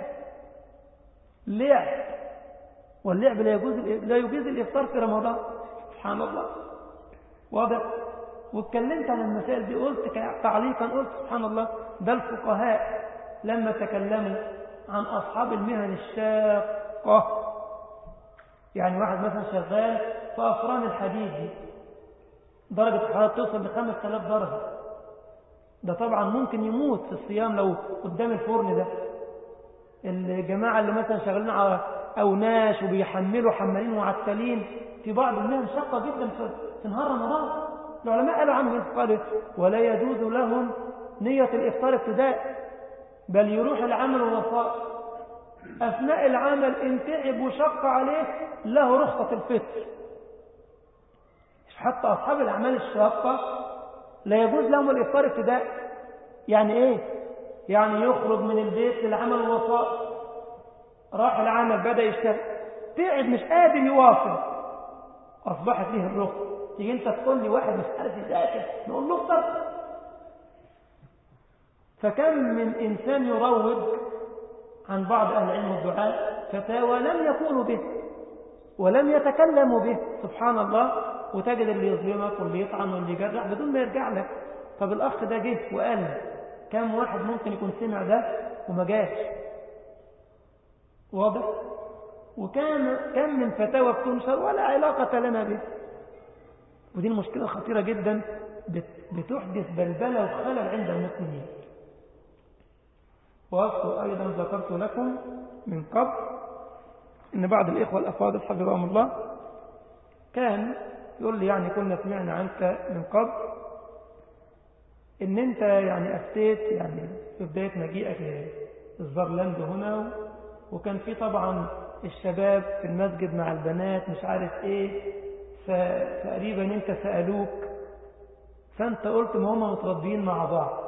S1: لعب واللعب لا يجوز لا يجوز الافطار في رمضان سبحان الله واضح واتكلمت عن المسائل دي قلت تعليقا قلت سبحان الله ده الفقهاء لما تكلموا عن أصحاب المهن الشاقة يعني واحد مثلا شغال في أفران الحديد دي درجة الحرارة توصل لخمس آلاف درجة ده طبعا ممكن يموت في الصيام لو قدام الفرن ده الجماعة اللي مثلا شغالين على أوناش وبيحملوا حمالين معتلين في بعض المهن شاقة جدا في نهار رمضان العلماء قالوا عنه قالوا ولا يجوز لهم نية الإفطار ابتداء بل يروح العمل ووفاء أثناء العمل إن تعب وشق عليه له رخصة الفطر حتى أصحاب الأعمال الشاقة لا يجوز لهم الإفطار ابتداء يعني إيه؟ يعني يخرج من البيت للعمل الوفاء راح العمل بدأ يشتغل تعب مش قادر يواصل أصبحت له الرخصة تيجي انت تقول لي واحد مش عارف يذاكر نقول له افطر فكم من انسان يروج عن بعض اهل العلم والدعاء فتاوى لم يكونوا به ولم يتكلموا به سبحان الله وتجد اللي يظلمك واللي يطعن واللي يجرح بدون ما يرجع لك طب الاخ ده جه وقال كم واحد ممكن يكون سمع ده وما جاش واضح وكان كم من فتاوى بتنشر ولا علاقة لنا به ودي المشكلة خطيرة جدا بتحدث بلبلة وخلل عند المسلمين وأذكر أيضا ذكرت لكم من قبل إن بعض الإخوة الأفاضل حفظهم الله كان يقول لي يعني كنا سمعنا عنك من قبل إن أنت يعني أفتيت يعني في بداية مجيئك للزرلاند هنا وكان في طبعا الشباب في المسجد مع البنات مش عارف ايه فتقريبا انت سألوك فانت قلت ما هم متربيين مع بعض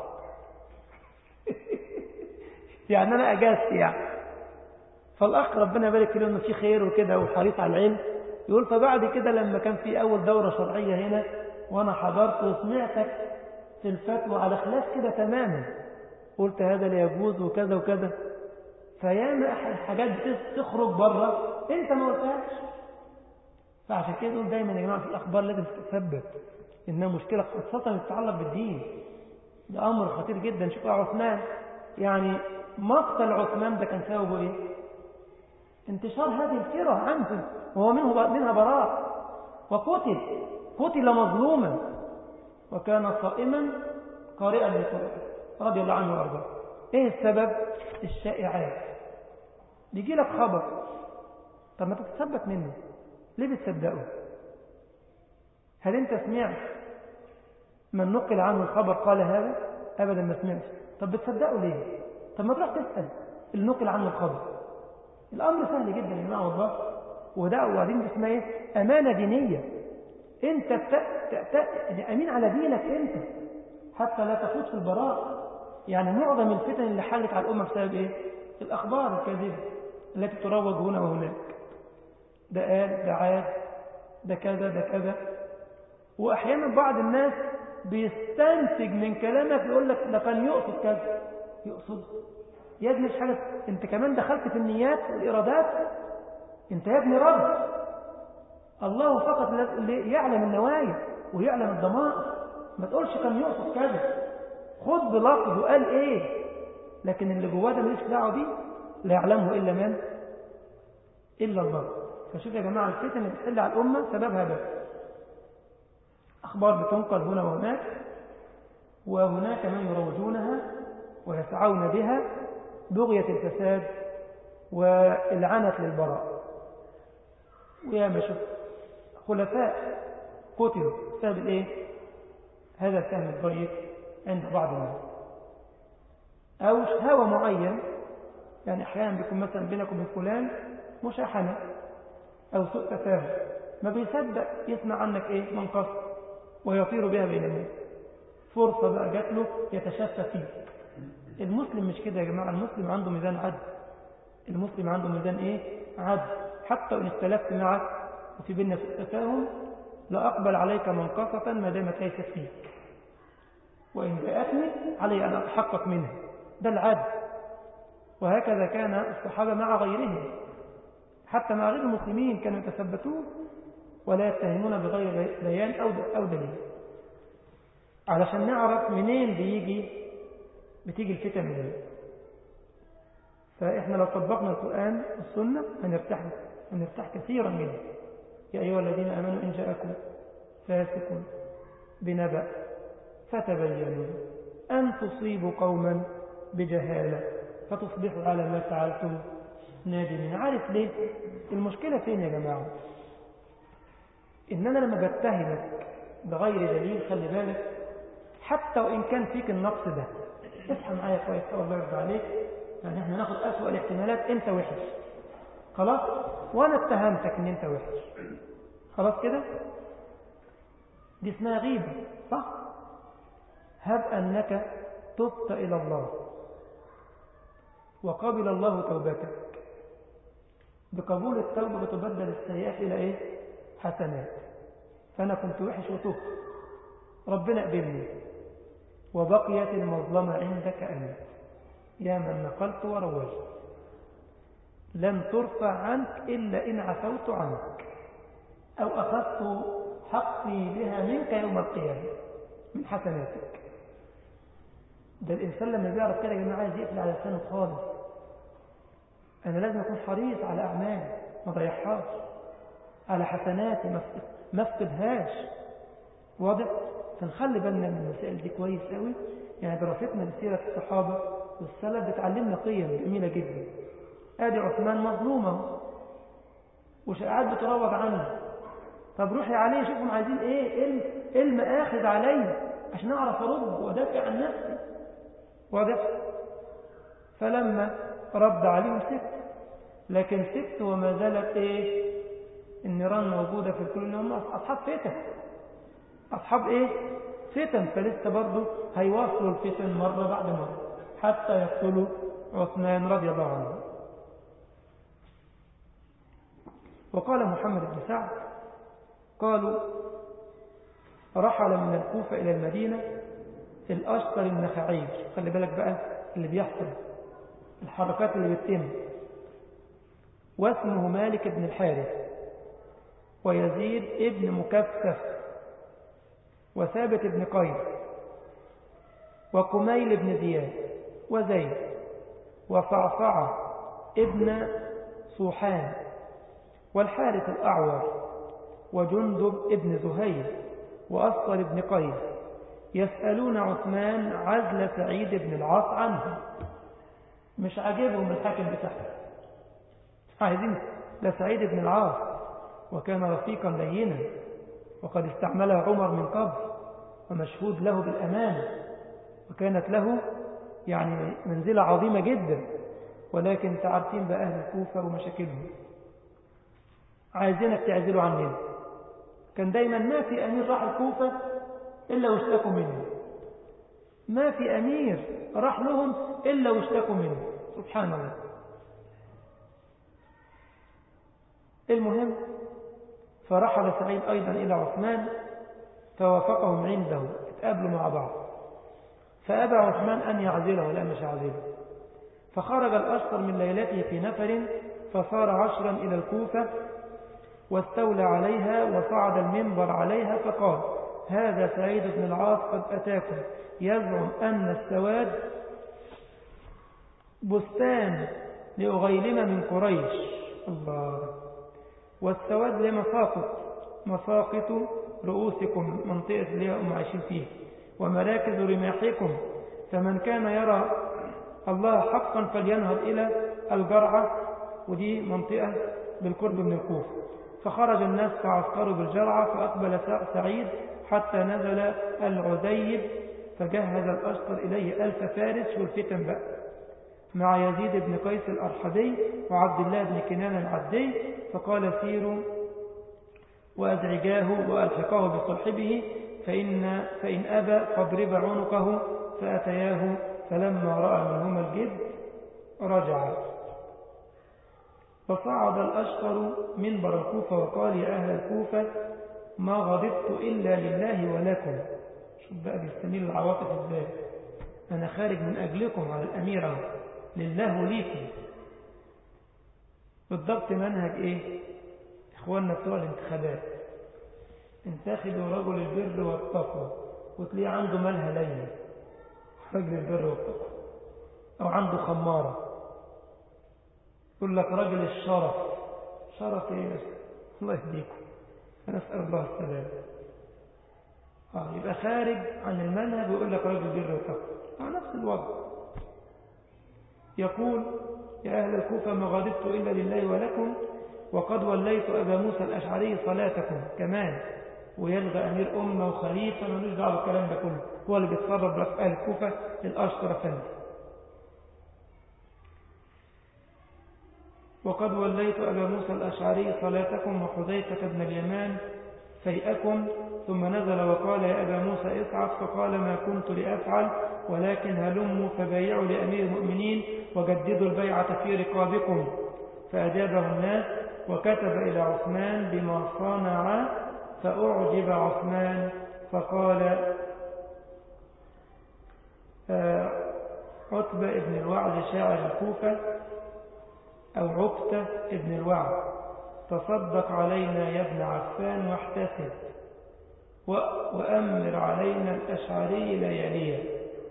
S1: يعني انا اجازت يعني فالاخ ربنا يبارك له انه في خير وكده وحريص على العلم يقول فبعد كده لما كان في اول دورة شرعية هنا وأنا حضرت وسمعتك في الفتوى على خلاف كده تماما قلت هذا لا يجوز وكذا وكذا فياما حاجات تخرج بره انت ما قلتهاش فعشان كده نقول دايما يا جماعه في الاخبار لازم تتثبت انها مشكله خاصه تتعلق بالدين ده امر خطير جدا شوف عثمان يعني مقتل عثمان ده كان سببه ايه انتشار هذه الفرة عنه وهو منه منها براء وقتل قتل مظلوما وكان صائما قارئا للقرآن رضي الله عنه وارضاه ايه السبب الشائعات بيجي لك خبر طب ما تتثبت منه ليه بتصدقه هل انت سمعت من نقل عنه الخبر قال هذا ابدا ما سمعت طب بتصدقه ليه طب ما تروح تسأل اللي نقل عنه الخبر الامر سهل جدا يا جماعه والله وده وبعدين اسمها ايه امانه دينيه انت يعني امين على دينك انت حتى لا تفوت في البراء يعني معظم الفتن اللي حلت على الامه بسبب ايه الاخبار الكاذبه التي تروج هنا وهناك ده قال ده عاد ده كذا ده كذا واحيانا بعض الناس بيستنتج من كلامك يقول لك ده كان يقصد كذا يقصد يا ابني مش حاجه انت كمان دخلت في النيات والارادات انت يا ابني رب الله فقط اللي يعلم النوايا ويعلم الضمائر ما تقولش كان يقصد كذا خد بلفظ وقال ايه لكن اللي جواه ده ماليش دعوه بيه لا يعلمه الا من الا الله فشوف يا جماعه الفتن اللي بتحل على الامه سببها بس اخبار بتنقل هنا وهناك وهناك من يروجونها ويسعون بها بغية الفساد والعنت للبراء ويا ما شوف خلفاء قتلوا بسبب الايه هذا الفهم الضيق عند بعض الناس او هوى معين يعني احيانا بيكون مثلا بينك وبين فلان مشاحنه او سوء تفاهم ما بيصدق يسمع عنك ايه منقص ويطير بها بين الناس فرصه بقى جات له يتشفى فيك المسلم مش كده يا جماعه المسلم عنده ميزان عدل المسلم عنده ميزان ايه عدل حتى ان اختلفت معك وفي بيننا سوء تفاهم لا أقبل عليك منقصة ما دامت ليست فيك وإن جاءتني علي أن أتحقق منها ده العدل وهكذا كان الصحابة مع غيرهم حتى مع غير المسلمين كانوا يتثبتون ولا يتهمون بغير بيان أو دليل علشان نعرف منين بيجي بتيجي الفتن منين فإحنا لو طبقنا القرآن والسنة هنرتاح هنرتاح كثيرا منه يا أيها الذين آمنوا إن جاءكم فاسق بنبأ فتبينوا أن تصيبوا قوما بجهالة فتصبحوا على ما فعلتم نادمين عارف ليه المشكلة فين يا جماعة إن أنا لما بتهمك بغير دليل خلي بالك حتى وإن كان فيك النقص ده اصحى معايا كويس الله يرضى عليك يعني احنا ناخد أسوأ الاحتمالات انت وحش خلاص وانا اتهمتك ان انت وحش خلاص كده دي اسمها غيبة صح هب أنك تبت إلى الله وقبل الله توبتك بقبول التوبة بتبدل السيئات إلى إيه حسنات فأنا كنت وحش وتبت ربنا قبلني وبقيت المظلمة عندك أنت يا من نقلت وروجت لن ترفع عنك إلا إن عفوت عنك أو أخذت حقي بها منك يوم القيامة من حسناتك ده الإنسان لما بيعرف كده يا جماعة عايز يقفل على لسانه خالص أنا لازم أكون حريص على أعمالي ما ضيعهاش على حسناتي ما افقدهاش واضح فنخلي بالنا من المسائل دي كويس قوي يعني دراستنا لسيرة الصحابة والسلف بتعلمنا قيم جميلة جدا ادي عثمان مظلومة وشائعات بتروج عنه طب روحي عليه شوفهم عايزين ايه ايه المآخذ علي عشان اعرف ارد وادافع عن نفسي واضح فلما رد عليهم سكت لكن سكت وما زالت ايه النيران موجودة في الكل هم اصحاب فتن اصحاب ايه فتن فلسه برضه هيواصلوا الفتن مرة بعد مرة حتى يقتلوا عثمان رضي الله عنه وقال محمد بن سعد قالوا رحل من الكوفة إلى المدينة الأشطر النخعي خلي بالك بقى اللي بيحصل الحركات اللي بتتم واسمه مالك بن الحارث ويزيد ابن مكفف وثابت بن قيس وكميل بن زياد وزيد وصعصعة ابن صوحان والحارث الأعور وجندب ابن زهير وأسطر بن قيس يسألون عثمان عزل سعيد بن العاص عنه مش عاجبهم الحاكم بتاعه عايزين لسعيد بن العاص وكان رفيقا لينا وقد استعمله عمر من قبل ومشهود له بالأمانة وكانت له يعني منزلة عظيمة جدا ولكن تعرفين بأهل الكوفة ومشاكلهم عايزينك تعزلوا عننا كان دايما ما في أمير راح الكوفة إلا واشتكوا منه ما في أمير راح لهم إلا واشتكوا منه سبحان الله المهم فرحل سعيد أيضا إلى عثمان فوافقهم عنده اتقابلوا مع بعض فأبى عثمان أن يعزله لا مش يعزله فخرج الأشطر من ليلته في نفر فصار عشرا إلى الكوفة واستولى عليها وصعد المنبر عليها فقال هذا سعيد بن العاص قد أتاكم يزعم أن السواد بستان لأغيلم من قريش الله والسواد لمساقط مساقط رؤوسكم منطقة اللي هم عايشين فيه ومراكز رماحكم فمن كان يرى الله حقا فلينهض إلى الجرعة ودي منطقة بالقرب من الكوفة فخرج الناس فعسكروا بالجرعة فأقبل سعيد حتى نزل العزيب فجهز الأشطر إليه ألف فارس والفتن بقى مع يزيد بن قيس الأرحبي وعبد الله بن كنان العدي فقال سيروا وأزعجاه وألحقاه بصاحبه فإن, فإن أبى فاضرب عنقه فأتياه فلما رأى منهما الجد رجع فصعد الأشقر منبر الكوفة وقال يا أهل الكوفة ما غضبت إلا لله ولكم شوف بقى بيستميل العواطف ازاي أنا خارج من أجلكم على الأميرة لله وليكم بالضبط منهج إيه إخواننا بتوع الانتخابات انتخبوا رجل البر والتقوى وتلاقيه عنده مالها ليلة رجل البر والتقوى أو عنده خمارة يقول لك رجل الشرف شرف ايه الله يهديكم نسأل الله السلام آه يبقى خارج عن المنهج ويقول لك رجل بر وتقوى على نفس الوضع يقول يا أهل الكوفة ما غضبت إلا لله ولكم وقد وليت أبا موسى الأشعري صلاتكم كمان ويلغى أمير أمة وخليفة ملوش دعوه بالكلام ده كله هو اللي بيتصرف بقى في أهل الكوفة الأشطر فندي وقد وليت أبا موسى الأشعري صلاتكم وحذيفة بن اليمان فيئكم ثم نزل وقال يا أبا موسى اصعد فقال ما كنت لأفعل ولكن هلموا فبايعوا لأمير المؤمنين وجددوا البيعة في رقابكم فأجابه الناس وكتب إلى عثمان بما صنع فأعجب عثمان فقال عتبة ابن الوعد شاعر الكوفة أو عقتة ابن الوعد تصدق علينا يا ابن عفان واحتسب وأمر علينا الأشعري لياليا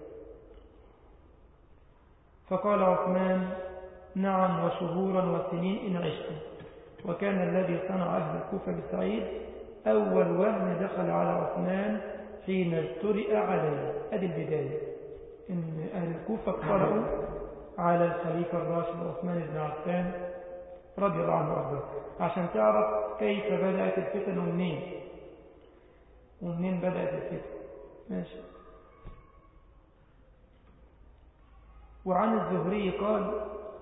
S1: فقال عثمان نعم وشهورا وسنين إن عشت وكان الذي صنع أهل الكوفة بسعيد أول وهم دخل على عثمان حين اجترئ عليه أدي البداية إن أهل الكوفة قرأوا على الخليفة الراشد عثمان بن عفان رضي الله عنه وارضاه عشان تعرف كيف بدأت الفتن ومنين ومنين بدأت الفتن ماشي وعن الزهري قال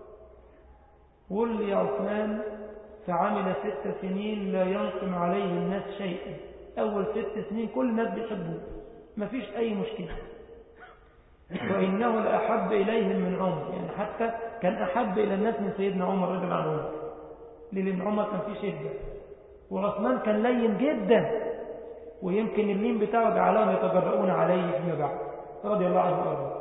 S1: ولي عثمان فعمل ست سنين لا ينقم عليه الناس شيئا أول ست سنين كل الناس بيحبوه ما فيش أي مشكلة وإنه لأحب إليهم من عمر يعني حتى كان أحب إلى الناس من سيدنا عمر رضي الله عنه لأن عمر كان فيه شدة وعثمان كان لين جدا ويمكن اللين بتاعه جعلهم يتجرؤون عليه فيما بعد رضي الله عنه وارضاه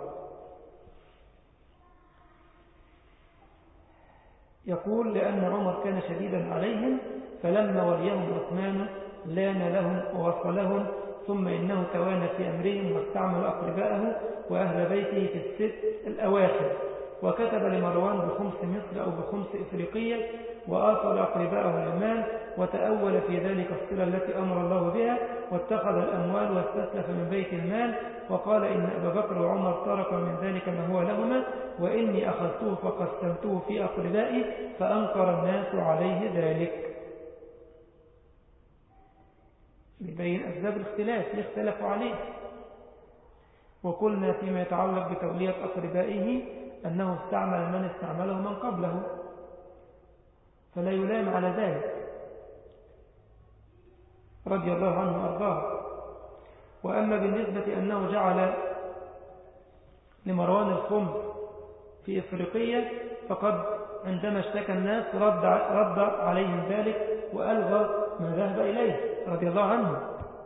S1: يقول لأن عمر كان شديدا عليهم فلما وليهم عثمان لان لهم ووصلهم ثم إنه توانى في أمرهم واستعمل أقرباءه وأهل بيته في الست الأواخر وكتب لمروان بخمس مصر أو بخمس إفريقية وآثر أقرباءه المال وتأول في ذلك الصلة التي أمر الله بها واتخذ الأموال واستسلف من بيت المال وقال إن أبا بكر وعمر ترك من ذلك ما هو لهما وإني أخذته فقسمته في أقربائي فأنكر الناس عليه ذلك بيبين أسباب الاختلاف اللي اختلفوا عليه وقلنا فيما يتعلق بتولية أقربائه أنه استعمل من استعمله من قبله فلا يلام على ذلك رضي الله عنه وأرضاه وأما بالنسبة أنه جعل لمروان الخمس في إفريقية فقد عندما اشتكى الناس رد, رد عليهم ذلك وألغى ما ذهب إليه رضي الله عنه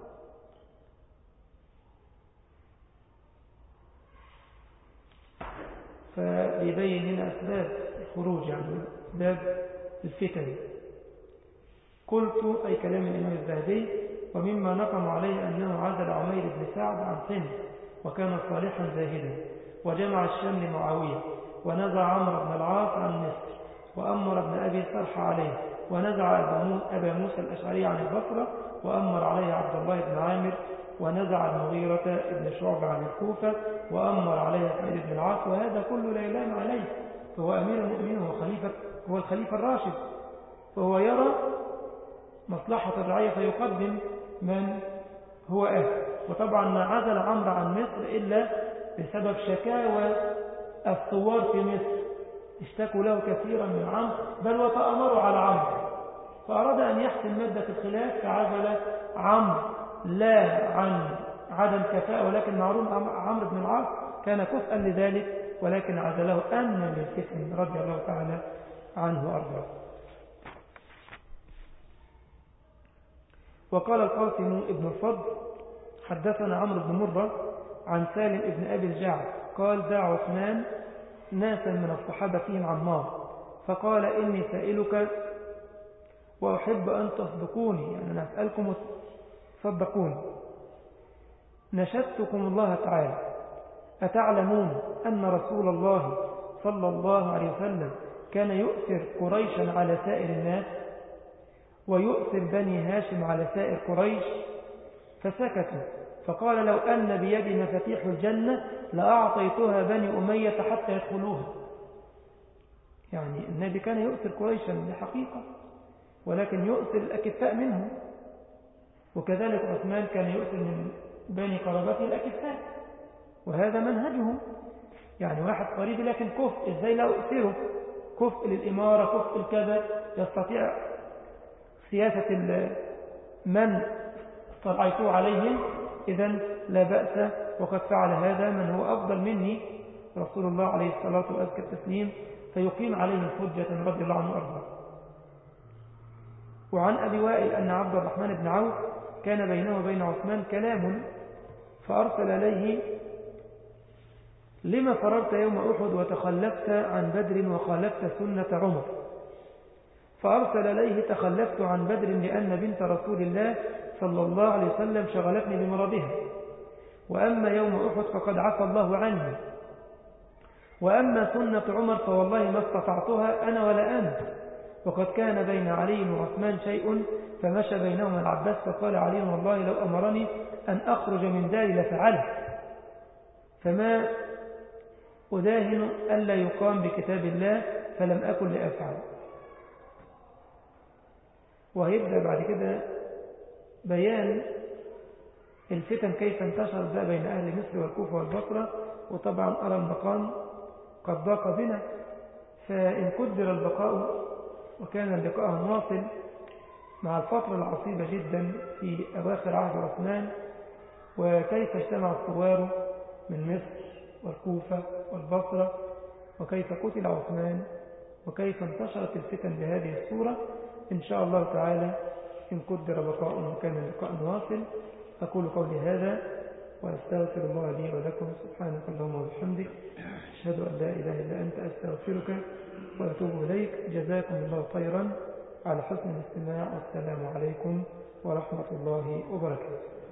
S1: فيبين هنا أسباب الخروج يعني أسباب الفتن قلت أي كلام الإمام الزهدي ومما نقم عليه أنه عزل عمير بن سعد عن سن وكان صالحا زاهدا وجمع الشام لمعاوية ونزع عمرو بن العاص عن مصر وأمر ابن أبي صرح عليه ونزع أبا موسى الأشعري عن البصرة وأمر عليه عبد الله بن عامر ونزع المغيرة بن شعب عن الكوفة وأمر عليه سعيد بن العاص وهذا كله لا يلام عليه فهو أمير المؤمنين هو, خليفة هو الخليفة الراشد فهو يرى مصلحة الرعية فيقدم من هو أهل وطبعا ما عزل عمرو عن مصر إلا بسبب شكاوى الثوار في مصر اشتكوا له كثيرا من عمرو بل وتأمروا على عمرو فأراد أن يحسم مادة الخلاف فعزل عمرو لا عن عدم كفاءة ولكن معروف عمرو بن العاص كان كفءا لذلك ولكن عزله أمنا للفتن رضي الله تعالى عنه وأرضاه وقال القاسم ابن الفضل حدثنا عمرو بن مرة عن سالم ابن أبي الجعد قال دع عثمان ناسا من الصحابة فيهم عمار فقال إني سائلك وأحب أن تصدقوني يعني أنا أسألكم صدقوني نشدتكم الله تعالى أتعلمون أن رسول الله صلى الله عليه وسلم كان يؤثر قريشا على سائر الناس ويؤثر بني هاشم على سائر قريش فسكتوا فقال لو أن بيدي مفاتيح الجنة لأعطيتها بني أمية حتى يدخلوها يعني النبي كان يؤثر قريشا لحقيقة ولكن يؤثر الأكفاء منهم وكذلك عثمان كان يؤثر من بني قرابته الأكفاء وهذا منهجهم يعني واحد قريب لكن كفء ازاي لا أؤثره كفء للإمارة كفء الكذا يستطيع سياسة من استرعيته عليهم إذا لا بأس وقد فعل هذا من هو أفضل مني رسول الله عليه الصلاة وأزكى التسليم فيقيم عليهم حجة رضي الله عنه وأرضاه وعن أبي وائل أن عبد الرحمن بن عوف كان بينه وبين عثمان كلام فأرسل إليه لما فررت يوم أحد وتخلفت عن بدر وخالفت سنة عمر فأرسل إليه تخلفت عن بدر لأن بنت رسول الله صلى الله عليه وسلم شغلتني بمرضها وأما يوم أحد فقد عفى الله عني وأما سنة عمر فوالله ما استطعتها أنا ولا أنت وقد كان بين علي وعثمان شيء فمشى بينهما العباس فقال علي والله لو أمرني أن أخرج من داري لفعله فما أداهن ألا يقام بكتاب الله فلم أكن لأفعل وهيبدأ بعد كده بيان الفتن كيف انتشر ده بين أهل مصر والكوفة والبصرة وطبعا أرى المقام قد ضاق بنا فإن قدر البقاء وكان اللقاء واصل مع الفترة العصيبة جدا في أواخر عهد عثمان وكيف اجتمع الثوار من مصر والكوفة والبصرة وكيف قتل عثمان وكيف انتشرت الفتن بهذه الصورة إن شاء الله تعالى إن قدر بقاء وكان اللقاء واصل أقول قولي هذا وأستغفر الله لي ولكم سبحانك اللهم وبحمدك أشهد أن لا إله إلا أنت أستغفرك وأتوب إليك جزاكم الله خيرا على حسن الاستماع والسلام عليكم ورحمة الله وبركاته